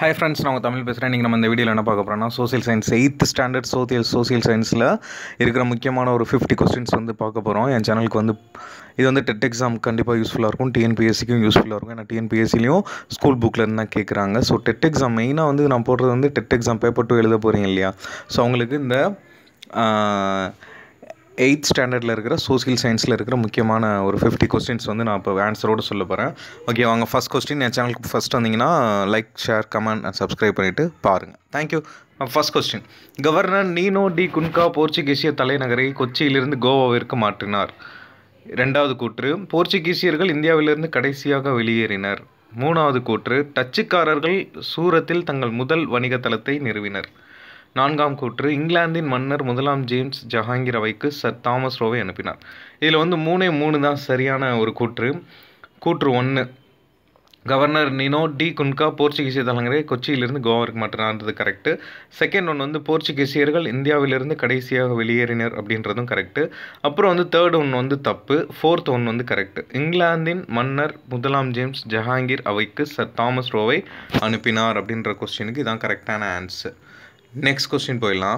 hi friends நான் உங்கள் தமிழ் பேசுகிறேன் இன்றைக்கி நம்ம இந்த வீடியோவில் என்ன பார்க்க போகிறோம்னா social science eighth standard social social சயின்ஸில் இருக்கிற முக்கியமான ஒரு ஃபிஃப்டி கொஸ்டின்ஸ் வந்து பார்க்க போகிறோம் என் சேனலுக்கு வந்து இது வந்து டெட் எக்ஸாம் கண்டிப்பாக யூஸ்ஃபுல்லாக இருக்கும் டிஎன்பிஎஸ்சிக்கும் யூஸ்ஃபுல்லாக இருக்கும் ஏன்னா டிஎன்பிஎஸ்சிலையும் ஸ்கூல் புக்கில் இருந்து தான் கேட்குறாங்க ஸோ டெட் எக்ஸாம் மெயினாக வந்து நான் போடுறது வந்து டெட் எக்ஸாம் பேப்பர் டூ எழுத போகிறீங்க இல்லையா ஸோ அவங்களுக்கு இந்த எயித் ஸ்டாண்டர்டில் இருக்கிற சோசியல் சயின்ஸில் இருக்கிற முக்கியமான ஒரு ஃபிஃப்டி கொஸ்டின்ஸ் வந்து நான் இப்போ ஆன்சரோடு சொல்ல போகிறேன் ஓகே வாங்க ஃபஸ்ட் கொஸ்டின் என் சேனலுக்கு ஃபஸ்ட் வந்தீங்கன்னா like share comment and subscribe பண்ணிவிட்டு பாருங்கள் thank you first question governor Nuno da Cunha போர்ச்சுகீசிய தலைநகரை கொச்சியிலிருந்து கோவாவிற்கு மாற்றினார் ரெண்டாவது கூற்று போர்ச்சுகீசியர்கள் இந்தியாவிலிருந்து கடைசியாக வெளியேறினர் மூணாவது கூற்று டச்சுக்காரர்கள் சூரத்தில் தங்கள் முதல் வணிக தளத்தை நிறுவினர் நான்காம் கூற்று இங்கிலாந்தின் மன்னர் முதலாம் ஜேம்ஸ் ஜஹாங்கீர் அவைக்கு சர் தாமஸ் ரோவை அனுப்பினார் இதில் வந்து மூணே மூணு தான் சரியான ஒரு கூற்று கூற்று ஒன்று கவர்னர் நினோ டி குன்கா போர்ச்சுகீசிய தலைநகரை கொச்சியிலிருந்து கோவாவிற்கு மாற்றினார்ன்றது கரெக்டு செகண்ட் ஒன்று வந்து போர்ச்சுகீசியர்கள் இந்தியாவிலிருந்து கடைசியாக வெளியேறினர் அப்படின்றதும் கரெக்டு அப்புறம் வந்து தேர்ட் ஒன்று வந்து தப்பு ஃபோர்த் ஒன்று வந்து கரெக்டு இங்கிலாந்தின் மன்னர் முதலாம் ஜேம்ஸ் ஜஹாங்கீர் அவைக்கு சர் தாமஸ் ரோவை அனுப்பினார் அப்படின்ற கொஸ்டினுக்கு இதான் கரெக்டான ஆன்சர் நெக்ஸ்ட் கொஸ்டின் போயிடலாம்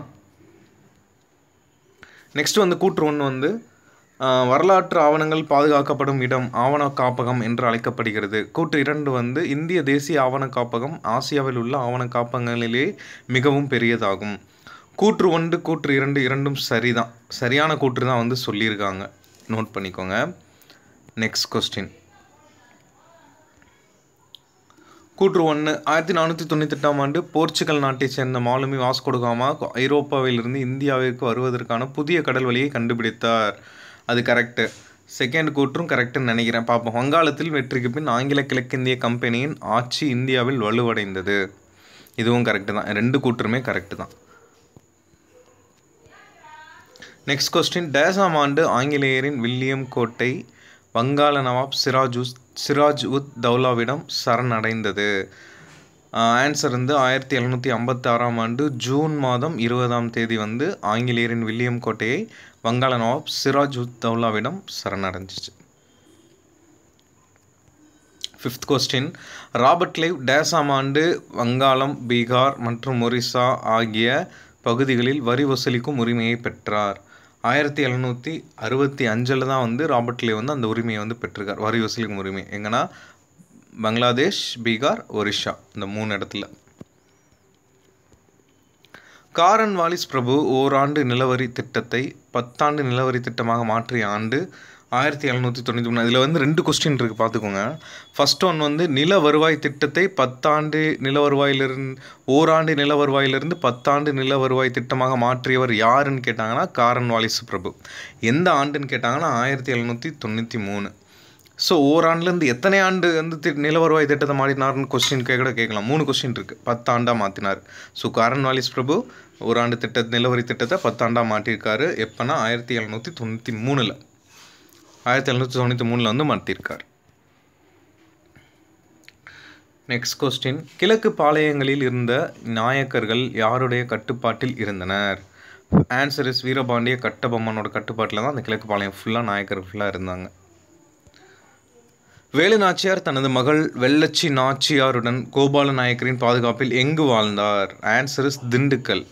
நெக்ஸ்ட் வந்து கூற்று ஒன்று வந்து வரலாற்று ஆவணங்கள் பாதுகாக்கப்படும் இடம் ஆவண காப்பகம் என்று அழைக்கப்படுகிறது கூற்று இரண்டு வந்து இந்திய தேசிய ஆவண காப்பகம் ஆசியாவில் உள்ள ஆவண காப்பகங்களிலே மிகவும் பெரியதாகும் கூற்று ஒன்று கூற்று இரண்டு இரண்டும் சரிதான் சரியான கூற்று தான் வந்து சொல்லியிருக்காங்க நோட் பண்ணிக்கோங்க நெக்ஸ்ட் கொஸ்டின் கூற்று ஒன்று ஆயிரத்தி நானூற்றி தொண்ணூத்தெட்டாம் ஆண்டு போர்ச்சுகல் நாட்டைச் சேர்ந்த மாலுமி வாஸ்கோடுகாமா ஐரோப்பாவிலிருந்து இந்தியாவிற்கு வருவதற்கான புதிய கடல் வழியை கண்டுபிடித்தார் அது கரெக்டு செகண்ட் கூற்றும் கரெக்டுன்னு நினைக்கிறேன் பார்ப்போம் வங்காளத்தில் வெற்றிக்கு பின் ஆங்கில கிழக்கிந்திய கம்பெனியின் ஆட்சி இந்தியாவில் வலுவடைந்தது இதுவும் கரெக்டு தான் ரெண்டு கூற்றுமே கரெக்டு தான் நெக்ஸ்ட் கொஸ்டின் டேசாம் ஆண்டு ஆங்கிலேயரின் வில்லியம் கோட்டை வங்காள நவாப் சிராஜ் சிராஜ் உத் தௌலாவிடம் சரணடைந்தது ஆன்சர் வந்து ஆயிரத்தி எழுநூற்றி ஐம்பத்தி ஆறாம் ஆண்டு ஜூன் மாதம் இருபதாம் தேதி வந்து ஆங்கிலேயரின் வில்லியம் கோட்டையை வங்காள நவாப் சிராஜ் உத் தௌலாவிடம் சரணடைஞ்சிச்சு ஃபிஃப்த் கொஸ்டின் ராபர்ட் லைவ் டேசாம் ஆண்டு வங்காளம் பீகார் மற்றும் ஒரிசா ஆகிய பகுதிகளில் வரி வசூலிக்கும் உரிமையை பெற்றார் ஆயிரத்தி எழுநூற்றி அறுபத்தி அஞ்சில் தான் வந்து ராபர்ட்லே வந்து அந்த உரிமையை வந்து பெற்றிருக்கார் வரி வசூலிக்கும் உரிமை எங்கன்னா பங்களாதேஷ் பீகார் ஒரிஷா இந்த மூணு இடத்துல காரன் வாலிஸ் பிரபு ஓராண்டு நிலவரி திட்டத்தை பத்தாண்டு நிலவரி திட்டமாக மாற்றிய ஆண்டு ஆயிரத்தி எழுநூற்றி தொண்ணூற்றி மூணு இதில் வந்து ரெண்டு கொஸ்டின் இருக்குது பார்த்துக்கோங்க ஃபஸ்ட் ஒன் வந்து நில வருவாய் திட்டத்தை பத்தாண்டு நில வருவாயிலிருந்து ஓராண்டு நில வருவாயிலிருந்து பத்தாண்டு நில வருவாய் திட்டமாக மாற்றியவர் யாருன்னு கேட்டாங்கன்னா காரன் வாலிஸ் பிரபு எந்த ஆண்டுன்னு கேட்டாங்கன்னா ஆயிரத்தி எழுநூற்றி தொண்ணூற்றி மூணு ஸோ ஓராண்டுலேருந்து எத்தனை ஆண்டு வந்து தி நில வருவாய் திட்டத்தை மாற்றினார்னு கொஸ்டின் கூட கேட்கலாம் மூணு கொஸ்டின் இருக்குது பத்தாண்டாக மாற்றினார் ஸோ காரன் வாலிஸ் பிரபு ஓராண்டு திட்ட நிலவரி திட்டத்தை பத்தாண்டாக மாற்றியிருக்காரு எப்போனா ஆயிரத்தி எழுநூற்றி தொண்ணூற்றி மூணில் ஆயிரத்தி எழுநூற்றி தொண்ணூற்றி மூணில் வந்து மாற்றிருக்கார் நெக்ஸ்ட் கொஸ்டின் கிழக்கு பாளையங்களில் இருந்த நாயக்கர்கள் யாருடைய கட்டுப்பாட்டில் இருந்தனர் ஆன்சர் இஸ் வீரபாண்டிய கட்டபொம்மனோட கட்டுப்பாட்டில் தான் அந்த கிழக்கு பாளையம் ஃபுல்லாக நாயக்கர் ஃபுல்லாக இருந்தாங்க வேலு நாச்சியார் தனது மகள் வெள்ளச்சி நாச்சியாருடன் கோபால நாயக்கரின் பாதுகாப்பில் எங்கு வாழ்ந்தார் ஆன்சர் இஸ் திண்டுக்கல்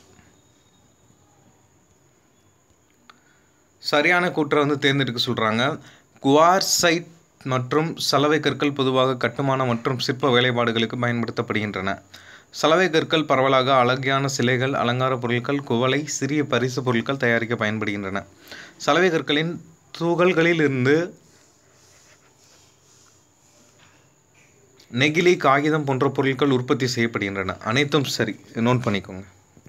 சரியான கூற்றை வந்து தேர்ந்தெடுக்க சொல்கிறாங்க குவார்சைட் மற்றும் சலவை கற்கள் பொதுவாக கட்டுமான மற்றும் சிற்ப வேலைப்பாடுகளுக்கு பயன்படுத்தப்படுகின்றன சலவை கற்கள் பரவலாக அழகியான சிலைகள் அலங்கார பொருட்கள் குவளை சிறிய பரிசு பொருட்கள் தயாரிக்க பயன்படுகின்றன சலவை கற்களின் துகள்களிலிருந்து நெகிழி காகிதம் போன்ற பொருட்கள் உற்பத்தி செய்யப்படுகின்றன அனைத்தும் சரி நோட் பண்ணிக்கோங்க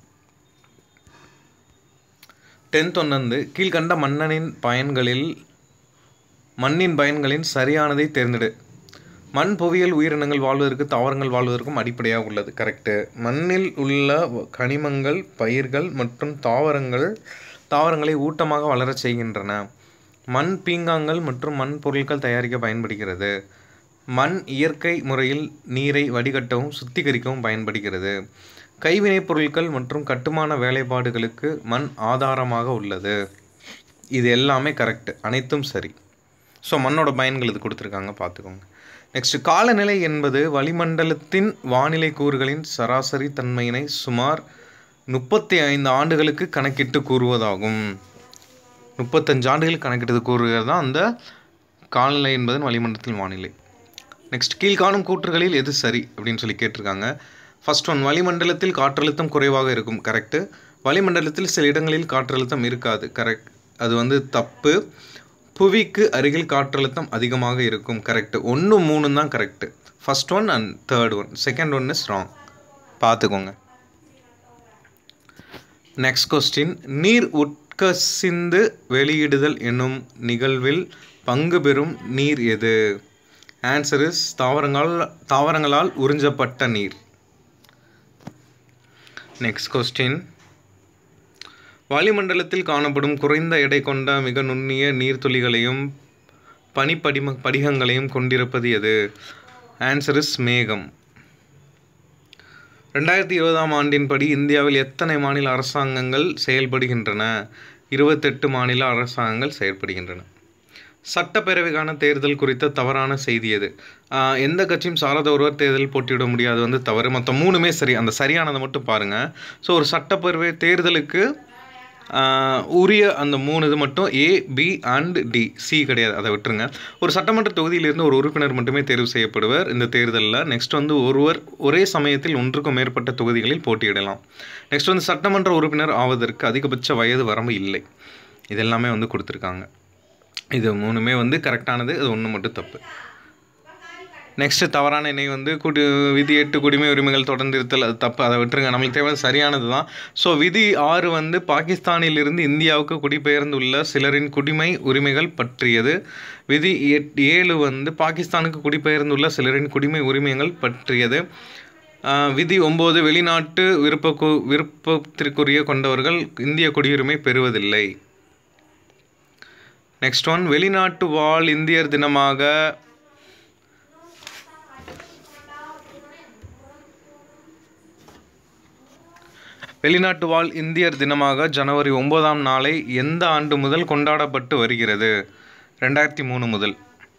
டென்த் ஒன்று வந்து கீழ்கண்ட மன்னனின் பயன்களில் மண்ணின் பயன்களின் சரியானதை தேர்ந்தெடு மண் புவியியல் உயிரினங்கள் வாழ்வதற்கு தாவரங்கள் வாழ்வதற்கும் அடிப்படையாக உள்ளது கரெக்டு மண்ணில் உள்ள கனிமங்கள் பயிர்கள் மற்றும் தாவரங்கள் தாவரங்களை ஊட்டமாக வளரச் செய்கின்றன மண் பீங்காங்கள் மற்றும் மண் பொருட்கள் தயாரிக்க பயன்படுகிறது மண் இயற்கை முறையில் நீரை வடிகட்டவும் சுத்திகரிக்கவும் பயன்படுகிறது கைவினைப் பொருட்கள் மற்றும் கட்டுமான வேலைப்பாடுகளுக்கு மண் ஆதாரமாக உள்ளது இது எல்லாமே கரெக்டு அனைத்தும் சரி ஸோ மண்ணோட பயன்கள் இது கொடுத்துருக்காங்க பார்த்துக்கோங்க நெக்ஸ்ட் காலநிலை என்பது வளிமண்டலத்தின் வானிலை கூறுகளின் சராசரி தன்மையினை சுமார் முப்பத்தி ஐந்து ஆண்டுகளுக்கு கணக்கிட்டு கூறுவதாகும் முப்பத்தஞ்சு ஆண்டுகள் கணக்கிட்டது கூறுகிறது தான் அந்த காலநிலை என்பதன் வளிமண்டலத்தின் வானிலை நெக்ஸ்ட் கீழ்காணும் கூற்றுகளில் எது சரி அப்படின்னு சொல்லி கேட்டிருக்காங்க ஃபர்ஸ்ட் ஒன் வளிமண்டலத்தில் காற்றழுத்தம் குறைவாக இருக்கும் கரெக்டு வளிமண்டலத்தில் சில இடங்களில் காற்றழுத்தம் இருக்காது கரெக்ட் அது வந்து தப்பு புவிக்கு அருகில் காற்றழுத்தம் அதிகமாக இருக்கும் கரெக்ட் ஒன்று மூணு தான் correct first one and third one second one is wrong பார்த்துக்கோங்க நெக்ஸ்ட் கொஸ்டின் நீர் உட்கசிந்து வெளியிடுதல் என்னும் நிகழ்வில் பங்கு பெறும் நீர் எது ஆன்சர் இஸ் தாவரங்கள் தாவரங்களால் உறிஞ்சப்பட்ட நீர் நெக்ஸ்ட் கொஸ்டின் வளிமண்டலத்தில் காணப்படும் குறைந்த எடை கொண்ட மிக நுண்ணிய நீர்த்துளிகளையும் பனிப்படிம படிகங்களையும் கொண்டிருப்பது எது ஆன்சர் இஸ் மேகம் ரெண்டாயிரத்தி இருபதாம் ஆண்டின்படி இந்தியாவில் எத்தனை மாநில அரசாங்கங்கள் செயல்படுகின்றன இருபத்தெட்டு மாநில அரசாங்கங்கள் செயல்படுகின்றன சட்டப்பேரவைக்கான தேர்தல் குறித்த தவறான செய்தி எது ஆஹ் எந்த கட்சியும் சாராத ஒருவர் தேர்தலில் போட்டியிட முடியாது வந்து தவறு மற்ற மூணுமே சரி அந்த சரியானதை மட்டும் பாருங்கள் ஸோ ஒரு சட்டப்பேரவை தேர்தலுக்கு ஆஹ் உரிய அந்த மூணு இது மட்டும் A B and D C கிடையாது அதை விட்டுருங்க ஒரு சட்டமன்ற தொகுதியிலிருந்து ஒரு உறுப்பினர் மட்டுமே தேர்வு செய்யப்படுவர் இந்த தேர்தலில் நெக்ஸ்ட் வந்து ஒருவர் ஒரே சமயத்தில் ஒன்றுக்கும் மேற்பட்ட தொகுதிகளில் போட்டியிடலாம் நெக்ஸ்ட் வந்து சட்டமன்ற உறுப்பினர் ஆவதற்கு அதிகபட்ச வயது வரம்பு இல்லை இதெல்லாமே வந்து கொடுத்துருக்காங்க இது மூணுமே வந்து கரெக்டானது இது ஒன்று மட்டும் தப்பு நெக்ஸ்ட் தவறான இணை வந்து குடி விதி எட்டு குடிமை உரிமைகள் தொடர்ந்து இருத்தல் அது தப்பு அதை விட்டுருங்க நம்மளுக்கு தேவை சரியானது தான் ஸோ விதி ஆறு வந்து பாகிஸ்தானிலிருந்து இந்தியாவுக்கு குடிபெயர்ந்துள்ள சிலரின் குடிமை உரிமைகள் பற்றியது விதி எட் ஏழு வந்து பாகிஸ்தானுக்கு குடிபெயர்ந்துள்ள சிலரின் குடிமை உரிமைகள் பற்றியது ஆஹ் விதி ஒம்பது வெளிநாட்டு விருப்ப கு- விருப்பத்திற்குரிய கொண்டவர்கள் இந்திய குடியுரிமை பெறுவதில்லை நெக்ஸ்ட் ஒன் வெளிநாட்டு வாழ் இந்தியர் தினமாக வெளிநாட்டு வாழ் இந்தியர் தினமாக ஜனவரி ஒன்பதாம் நாளை எந்த ஆண்டு முதல் கொண்டாடப்பட்டு வருகிறது ரெண்டாயிரத்தி மூணு முதல்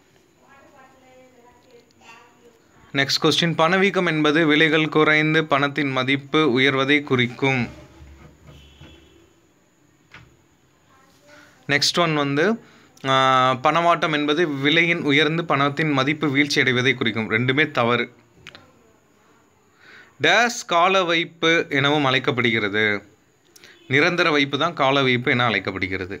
நெக்ஸ்ட் கொஸ்டின் பணவீக்கம் என்பது விலைகள் குறைந்து பணத்தின் மதிப்பு உயர்வதை குறிக்கும் நெக்ஸ்ட் ஒன் வந்து ஆஹ், பணமாட்டம் என்பது விலையின் உயர்ந்து பணத்தின் மதிப்பு வீழ்ச்சி அடைவதை குறிக்கும் ரெண்டுமே தவறு டேஸ் கால வைப்பு எனவும் அழைக்கப்படுகிறது நிரந்தர வைப்பு தான் கால வைப்பு என அழைக்கப்படுகிறது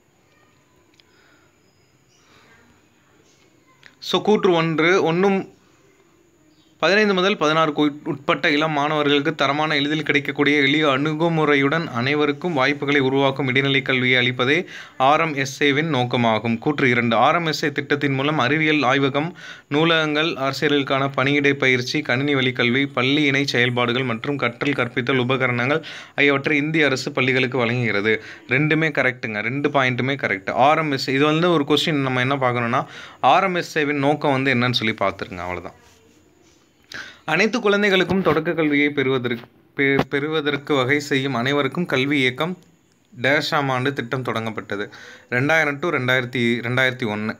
ஸோ கூற்று ஒன்று ஒன்றும் பதினைந்து முதல் பதினாறுக்கு உட்- உட்பட்ட இளம் மாணவர்களுக்கு தரமான எளிதில் கிடைக்கக்கூடிய எளிய அணுகுமுறையுடன் அனைவருக்கும் வாய்ப்புகளை உருவாக்கும் இடைநிலை கல்வியை அளிப்பதே ஆர்எம்எஸ்ஏவின் நோக்கமாகும் கூற்று இரண்டு ஆர்எம்எஸ்ஏ திட்டத்தின் மூலம் அறிவியல் ஆய்வகம் நூலகங்கள் ஆசிரியர்களுக்கான பணியிடை பயிற்சி கணினி வழி கல்வி பள்ளி இணை செயல்பாடுகள் மற்றும் கற்றல் கற்பித்தல் உபகரணங்கள் ஆகியவற்றை இந்திய அரசு பள்ளிகளுக்கு வழங்குகிறது ரெண்டுமே கரெக்ட்டுங்க ரெண்டு பாயிண்ட்டுமே கரெக்ட் ஆர்எம்எஸ் இது வந்து ஒரு கொஸ்டின் நம்ம என்ன பார்க்கணும்னா ஆர்எம்எஸ்ஏவின் நோக்கம் வந்து என்னன்னு சொல்லி பார்த்துருங்க அவ்வளவுதான் அனைத்து குழந்தைகளுக்கும் தொடக்க கல்வியை பெறுவதற்கு பெ- பெறுவதற்கு வகை செய்யும் அனைவருக்கும் கல்வி இயக்கம் டேஷாம் ஆண்டு திட்டம் தொடங்கப்பட்டது ரெண்டாயிரம் டு ரெண்டாயிரத்தி ரெண்டாயிரத்தி ஒன்று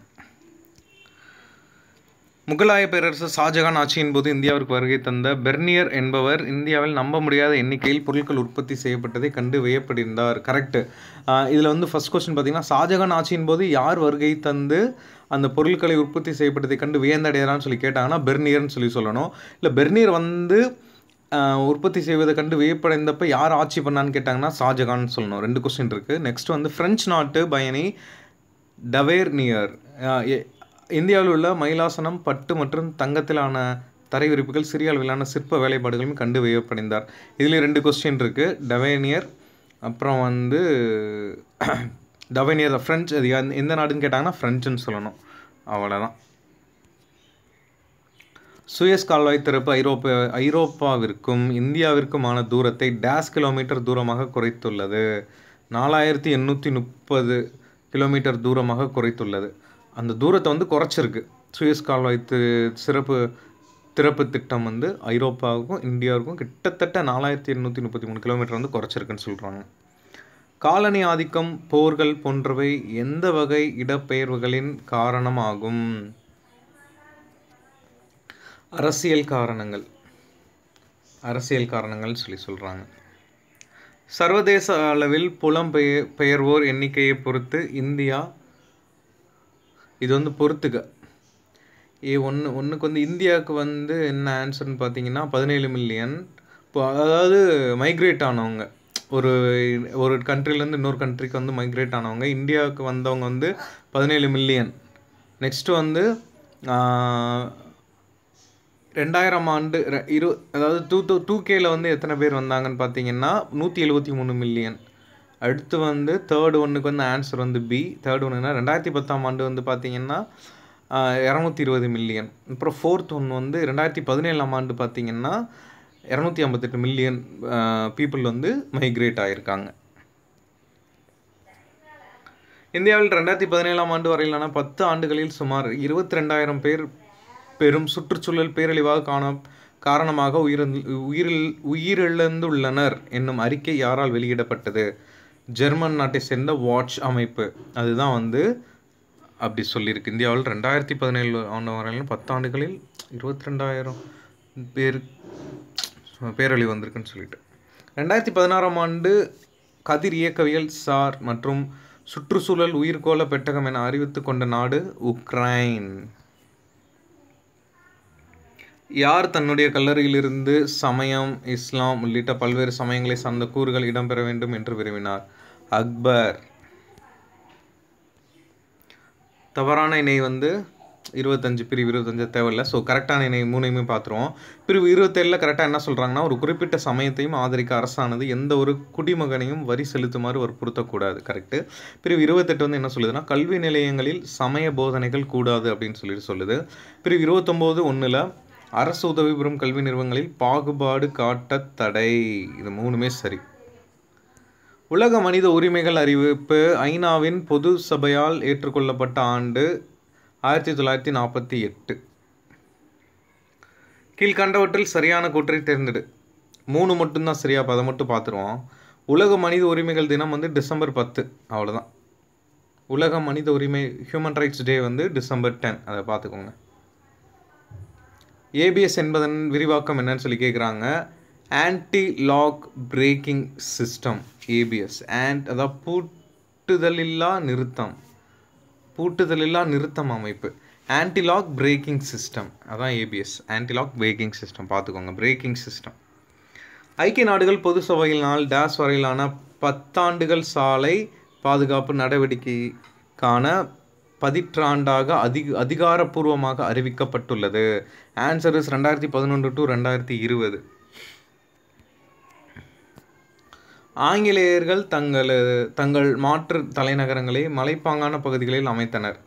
முகலாய பேரரசு ஷாஜகான் ஆட்சியின் போது இந்தியாவிற்கு வருகை தந்த பெர்னியர் என்பவர் இந்தியாவில் நம்ப முடியாத எண்ணிக்கையில் பொருட்கள் உற்பத்தி செய்யப்பட்டதை கண்டு வியப்படைந்தார் கரெக்டு இதில் வந்து ஃபர்ஸ்ட் கொஸ்டின் பார்த்தீங்கன்னா ஷாஜகான் ஆட்சியின் போது யார் வருகை தந்து அந்த பொருட்களை உற்பத்தி செய்யப்பட்டதை கண்டு வியந்தடைகிறான்னு சொல்லி கேட்டாங்கன்னா பெர்னியர்னு சொல்லி சொல்லணும் இல்லை பெர்னியர் வந்து ஆஹ், உற்பத்தி செய்வதை கண்டு வியப்படைந்தப்ப யார் ஆட்சி பண்ணான்னு கேட்டாங்கன்னா ஷாஜகான் சொல்லணும் ரெண்டு கொஸ்டின் இருக்குது நெக்ஸ்ட் வந்து பிரெஞ்சு நாட்டு பயணி டவேர்னியர் அஹ் எ- இந்தியாவில் உள்ள மயிலாசனம் பட்டு மற்றும் தங்கத்திலான தரை விரிப்புகள் சிறிய அளவிலான சிற்ப வேலைப்பாடுகளும் கண்டு வியப்படைந்தார் இதில் ரெண்டு கொஸ்டின் இருக்குது டவேனியர் அப்புறம் வந்து டவேனியர் ஃப்ரெஞ்ச் அது எந்த- எந்த நாடுன்னு கேட்டாங்கன்னா ஃப்ரெஞ்சுன்னு சொல்லணும் அவ்வளோதான் சுயஸ் கால்வாய் திறப்பு ஐரோப்பா ஐரோப்பாவிற்கும் இந்தியாவிற்குமான தூரத்தை டேஸ் கிலோமீட்டர் தூரமாக குறைத்துள்ளது நாலாயிரத்தி எண்ணூற்றி முப்பது கிலோமீட்டர் தூரமாக குறைத்துள்ளது அந்த தூரத்தை வந்து குறைச்சிருக்கு சுயஸ் கால்வாய் தி- சிறப்பு திறப்பு திட்டம் வந்து ஐரோப்பாவுக்கும் இந்தியாவுக்கும் கிட்டத்தட்ட நாலாயிரத்தி எண்ணூற்றி முப்பத்தி மூணு கிலோமீட்டர் வந்து குறைச்சிருக்குன்னு சொல்கிறாங்க காலனி ஆதிக்கம் போர்கள் போன்றவை எந்த வகை இடப்பெயர்வுகளின் காரணமாகும் அரசியல் காரணங்கள் அரசியல் காரணங்கள் சொல்லி சொல்கிறாங்க சர்வதேச அளவில் புலம்பெய பெயர்வோர் எண்ணிக்கையை பொறுத்து இந்தியா இது வந்து பொறுத்துக்க ஏ ஒன்று ஒன்றுக்கு வந்து இந்தியாவுக்கு வந்து என்ன ஆன்சர்னு பார்த்தீங்கன்னா பதினேழு மில்லியன் இப்போ அதாவது மைக்ரேட் ஆனவங்க ஒரு ஒரு கண்ட்ரிலேருந்து இன்னொரு கண்ட்ரிக்கு வந்து மைக்ரேட் ஆனவங்க இந்தியாவுக்கு வந்தவங்க வந்து பதினேழு மில்லியன் நெக்ஸ்ட்டு வந்து ரெண்டாயிரம் ஆண்டு ரெ- இரு அதாவது டூ டூ டூ கேல வந்து எத்தனை பேர் வந்தாங்கன்னு பார்த்தீங்கன்னா நூற்றி எழுபத்தி மூணு மில்லியன் அடுத்து வந்து தேர்ட் ஒன்றுக்கு வந்து ஆன்சர் வந்து பி தேர்ட் ஒன்றுனா ரெண்டாயிரத்தி பத்தாம் ஆண்டு வந்து பார்த்தீங்கன்னா இரநூத்தி இருபது மில்லியன் அப்புறம் ஃபோர்த் ஒன்று வந்து ரெண்டாயிரத்தி பதினேழாம் ஆண்டு பார்த்தீங்கன்னா இரநூத்தி ஐம்பத்தெட்டு மில்லியன் பீப்புள் வந்து மைக்ரேட் ஆகியிருக்காங்க இந்தியாவில் ரெண்டாயிரத்தி பதினேழாம் ஆண்டு வரையிலான பத்து ஆண்டுகளில் சுமார் இருபத்தி ரெண்டாயிரம் பேர் பெரும் சுற்றுச்சூழல் பேரழிவாக காண காரணமாக உயிரிழந்து உயிரில் உயிரிழந்துள்ளனர் என்னும் அறிக்கை யாரால் வெளியிடப்பட்டது ஜெர்மன் நாட்டை சேர்ந்த வாட்ச் அமைப்பு அதுதான் வந்து அப்படி சொல்லியிருக்கு இந்தியாவில் ரெண்டாயிரத்தி பதினேழு ஆண்டு வரையிலும் பத்தாண்டுகளில் இருபத்தி ரெண்டாயிரம் பேர் பேரழிவு வந்திருக்குன்னு சொல்லிட்டு ரெண்டாயிரத்தி பதினாறாம் ஆண்டு கதிர் இயக்கவியல் சார் மற்றும் சுற்றுச்சூழல் உயிர்கோள பெட்டகம் என அறிவித்து கொண்ட நாடு உக்ரைன் யார் தன்னுடைய கல்லறையிலிருந்து சமயம் இஸ்லாம் உள்ளிட்ட பல்வேறு சமயங்களை சார்ந்த கூறுகள் இடம்பெற வேண்டும் என்று விரும்பினார் அக்பர் தவறான இணை வந்து இருபத்தஞ்சு பிரிவு இருபத்தஞ்சு தேவையில்ல ஸோ கரெக்டான இணை மூணையுமே பார்த்துருவோம் பிரிவு இருபத்தேழில் கரெக்டாக என்ன சொல்கிறாங்கன்னா ஒரு குறிப்பிட்ட சமயத்தையும் ஆதரிக்க அரசானது எந்த ஒரு குடிமகனையும் வரி செலுத்துமாறு வற்புறுத்தக்கூடாது கரெக்டு பிரிவு இருபத்தெட்டு வந்து என்ன சொல்லுதுன்னா கல்வி நிலையங்களில் சமய போதனைகள் கூடாது அப்படின்னு சொல்லிட்டு சொல்லுது பிரிவு இருபத்தொம்போது ஒன்றில் அரசு உதவி பெறும் கல்வி நிறுவனங்களில் பாகுபாடு காட்ட தடை இது மூணுமே சரி உலக மனித உரிமைகள் அறிவிப்பு ஐநாவின் பொது சபையால் ஏற்றுக்கொள்ளப்பட்ட ஆண்டு ஆயிரத்தி தொள்ளாயிரத்தி நாற்பத்தி எட்டு கீழ்கண்டவற்றில் சரியான கூற்றை தேர்ந்தெடு மூணு மட்டும்தான் சரியா அப்ப அதை மட்டும் பார்த்துருவோம் உலக மனித உரிமைகள் தினம் வந்து டிசம்பர் பத்து அவ்வளோதான் உலக மனித உரிமை ஹியூமன் ரைட்ஸ் டே வந்து டிசம்பர் டென் அதை பார்த்துக்கோங்க ஏபிஎஸ் என்பதன் விரிவாக்கம் என்னன்னு சொல்லி கேட்குறாங்க anti lock braking system ABS and அதாவது பூட்டுதலில்லா நிறுத்தம் பூட்டுதலில்லா நிறுத்தம் அமைப்பு ஆன்டி லாக் பிரேக்கிங் சிஸ்டம் அதான் ABS anti lock braking system பார்த்துக்கோங்க பிரேக்கிங் சிஸ்டம் ஐக்கிய நாடுகள் பொது சபையினால் டேஸ் வரையிலான பத்தாண்டுகள் சாலை பாதுகாப்பு நடவடிக்கைக்கான பதிற்றாண்டாக அதிக அதிகாரப்பூர்வமாக அறிவிக்கப்பட்டுள்ளது ஆன்சர் இஸ் ரெண்டாயிரத்தி பதினொன்று டு ரெண்டாயிரத்தி இருபது ஆங்கிலேயர்கள் தங்கள் தங்கள் மாற்று தலைநகரங்களை மலைப்பாங்கான பகுதிகளில் அமைத்தனர்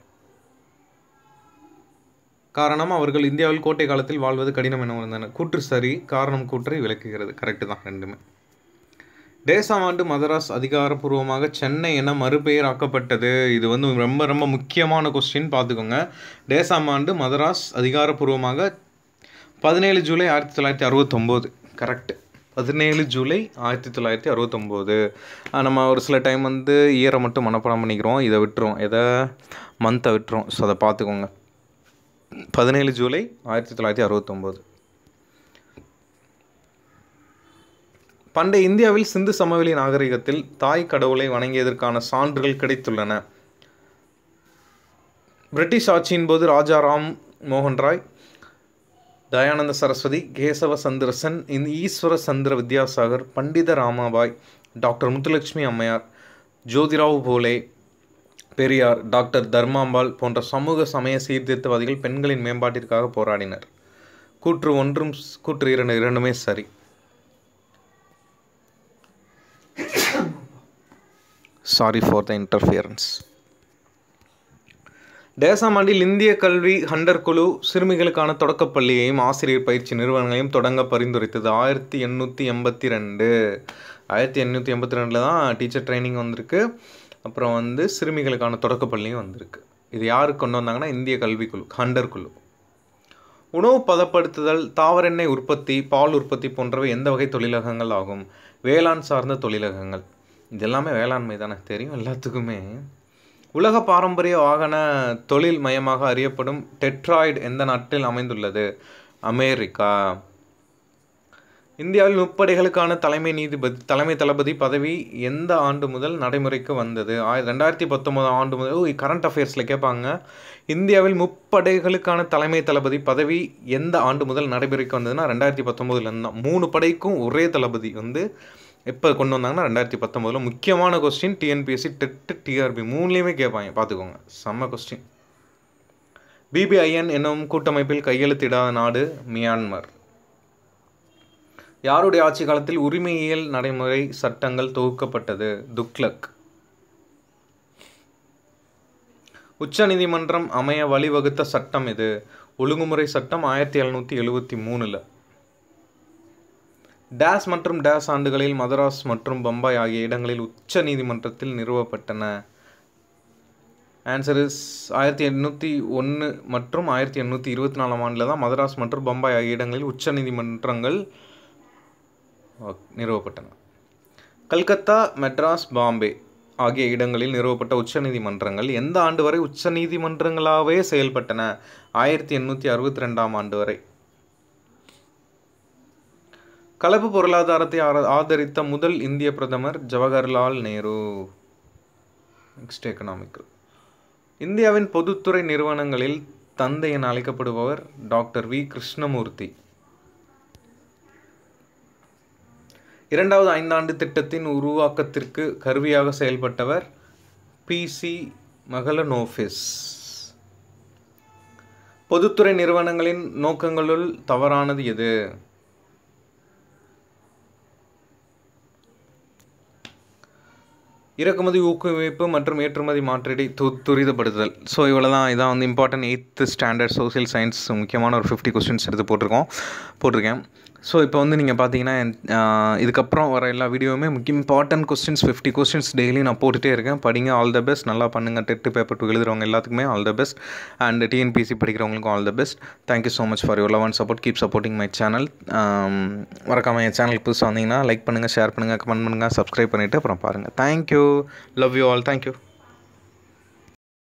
காரணம் அவர்கள் இந்தியாவில் கோட்டை காலத்தில் வாழ்வது கடினம் என உணர்ந்தனர் கூற்று சரி காரணம் கூற்றை விளக்குகிறது கரெக்டு தான் ரெண்டுமே டேசாம் ஆண்டு மதராஸ் அதிகாரப்பூர்வமாக சென்னை என மறுபெயர் ஆக்கப்பட்டது இது வந்து ரொம்ப ரொம்ப முக்கியமான கொஸ்டின் பார்த்துக்கோங்க டேசாம் ஆண்டு மதராஸ் அதிகாரப்பூர்வமாக பதினேழு ஜூலை ஆயிரத்தி தொள்ளாயிரத்தி அறுபத்தொம்போது கரெக்ட் பதினேழு ஜூலை ஆயிரத்தி தொள்ளாயிரத்தி அறுபத்தொம்போது நம்ம ஒரு சில டைம் வந்து இயரை மட்டும் மனப்பாடம் பண்ணிக்கிறோம் இதை விட்டுரும் எதை மந்த்தை விட்டுரும் ஸோ அதை பார்த்துக்கோங்க பதினேழு ஜூலை ஆயிரத்தி தொள்ளாயிரத்தி அறுபத்தொம்போது பண்டைய இந்தியாவில் சிந்து சமவெளி நாகரிகத்தில் தாய் கடவுளை வணங்கியதற்கான சான்றுகள் கிடைத்துள்ளன பிரிட்டிஷ் ஆட்சியின் போது ராஜா ராம் மோகன் ராய் தயானந்த சரஸ்வதி கேசவ சந்திரசன் இந்த ஈஸ்வர சந்திர வித்யாசாகர் பண்டித ராமாபாய் டாக்டர் முத்துலட்சுமி அம்மையார் ஜோதிராவ் போலே பெரியார் டாக்டர் தர்மாம்பாள் போன்ற சமூக சமய சீர்திருத்தவாதிகள் பெண்களின் மேம்பாட்டிற்காக போராடினர் கூற்று ஒன்றும் கூற்று இரண்டு இரண்டுமே சரி சாரி ஃபார் த இன்டர்ஃபியரன்ஸ் டேசாமாண்டில் இந்திய கல்வி ஹண்டர் குழு சிறுமிகளுக்கான தொடக்கப்பள்ளியையும் ஆசிரியர் பயிற்சி நிறுவனங்களையும் தொடங்க பரிந்துரைத்தது ஆயிரத்தி எண்ணூற்றி எண்பத்தி ரெண்டு ஆயிரத்தி எண்ணூற்றி எண்பத்தி ரெண்டில் தான் டீச்சர் ட்ரைனிங் வந்திருக்கு அப்புறம் வந்து சிறுமிகளுக்கான தொடக்கப்பள்ளியும் வந்திருக்கு இது யாருக்கு கொண்டு வந்தாங்கன்னா இந்திய கல்விக்குழு ஹண்டர் குழு உணவு பதப்படுத்துதல் தாவர எண்ணெய் உற்பத்தி பால் உற்பத்தி போன்றவை எந்த வகை தொழிலகங்கள் ஆகும் வேளாண் சார்ந்த தொழிலகங்கள் இது எல்லாமே வேளாண்மை தானே தெரியும் எல்லாத்துக்குமே உலக பாரம்பரிய வாகன தொழில் மையமாக அறியப்படும் டெட்ராய்டு எந்த நாட்டில் அமைந்துள்ளது அமெரிக்கா இந்தியாவில் முப்படைகளுக்கான தலைமை நீதிபதி தலைமை தளபதி பதவி எந்த ஆண்டு முதல் நடைமுறைக்கு வந்தது ஆய ரெண்டாயிரத்தி பத்தொம்போதாம் ஆண்டு முதல் ஓ கரண்ட் அஃபேர்ஸில் கேட்பாங்க இந்தியாவில் முப்படைகளுக்கான தலைமை தளபதி பதவி எந்த ஆண்டு முதல் நடைமுறைக்கு வந்ததுன்னா ரெண்டாயிரத்தி பத்தொம்போதுலேருந்து தான் மூணு படைக்கும் ஒரே தளபதி வந்து எப்போ கொண்டு வந்தாங்கன்னா ரெண்டாயிரத்தி பத்தொம்போதில் முக்கியமான கொஸ்டின் டிஎன்பிஎஸ்சி டெட்டு டிஆர்பி மூணுலேயுமே கேட்பாங்க பார்த்துக்கோங்க செம்ம கொஸ்டின் பிபிஐஎன் என்னும் கூட்டமைப்பில் கையெழுத்திடாத நாடு மியான்மர் யாருடைய ஆட்சி காலத்தில் உரிமையியல் நடைமுறை சட்டங்கள் தொகுக்கப்பட்டது துக்ளக் உச்சநீதிமன்றம் அமைய வழிவகுத்த சட்டம் இது ஒழுங்குமுறை சட்டம் ஆயிரத்தி எழுநூற்றி எழுபத்தி மூணில் டேஸ் மற்றும் டேஸ் ஆண்டுகளில் மதராஸ் மற்றும் பம்பாய் ஆகிய இடங்களில் உச்ச நீதிமன்றத்தில் நிறுவப்பட்டன ஆன்சர் இஸ் ஆயிரத்தி எண்ணூற்றி ஒன்று மற்றும் ஆயிரத்தி எண்ணூற்றி இருபத்தி நாலாம் ஆண்டில் தான் மதராஸ் மற்றும் பம்பாய் ஆகிய இடங்களில் உச்ச நீதிமன்றங்கள் நிறுவப்பட்டன கல்கத்தா மெட்ராஸ் பாம்பே ஆகிய இடங்களில் நிறுவப்பட்ட உச்சநீதிமன்றங்கள் எந்த ஆண்டு வரை உச்சநீதிமன்றங்களாகவே செயல்பட்டன ஆயிரத்தி எண்ணூற்றி அறுபத்தி ரெண்டாம் ஆண்டு வரை கலப்பு பொருளாதாரத்தை ஆதரித்த முதல் இந்திய பிரதமர் ஜவஹர்லால் நேரு நெக்ஸ்ட் எக்கனாமிக்கல் இந்தியாவின் பொதுத்துறை நிறுவனங்களில் தந்தை என அழைக்கப்படுபவர் டாக்டர் வி கிருஷ்ணமூர்த்தி இரண்டாவது ஐந்தாண்டு திட்டத்தின் உருவாக்கத்திற்கு கருவியாக செயல்பட்டவர் பிசி மகளனோஃபிஸ் பொதுத்துறை நிறுவனங்களின் நோக்கங்களுள் தவறானது எது இறக்குமதி ஊக்குவிப்பு மற்றும் ஏற்றுமதி மாற்றீடை து துரிதப்படுத்துதல் ஸோ இவ்வளோ தான் இதான் வந்து important eighth standard social science முக்கியமான ஒரு ஃபிஃப்டி கொஸ்டின்ஸ் எடுத்து போட்டிருக்கோம் போட்டிருக்கேன் ஸோ இப்போ வந்து நீங்கள் பார்த்தீங்கன்னா இதுக்கப்புறம் வர எல்லா வீடியோவுமே முக்கிய important questions fifty questions daily நான் போட்டுகிட்டே இருக்கேன் படிங்க ஆல் த பெஸ்ட் நல்லா பண்ணுங்கள் டெட்டு பேப்பர் டூ எழுதுறவங்க எல்லாத்துக்குமே all the best and TNPSC படிக்கிறவங்களுக்கும் all the best thank you so much for your love and support keep supporting my channel மறக்காமல் என் சேனலுக்கு புதுசாக வந்தீங்கன்னா லைக் பண்ணுங்கள் ஷேர் பண்ணுங்கள் கமெண்ட் பண்ணுங்கள் சப்ஸ்கிரைப் பண்ணிவிட்டு அப்புறம் பாருங்கள் thank you love you all thank you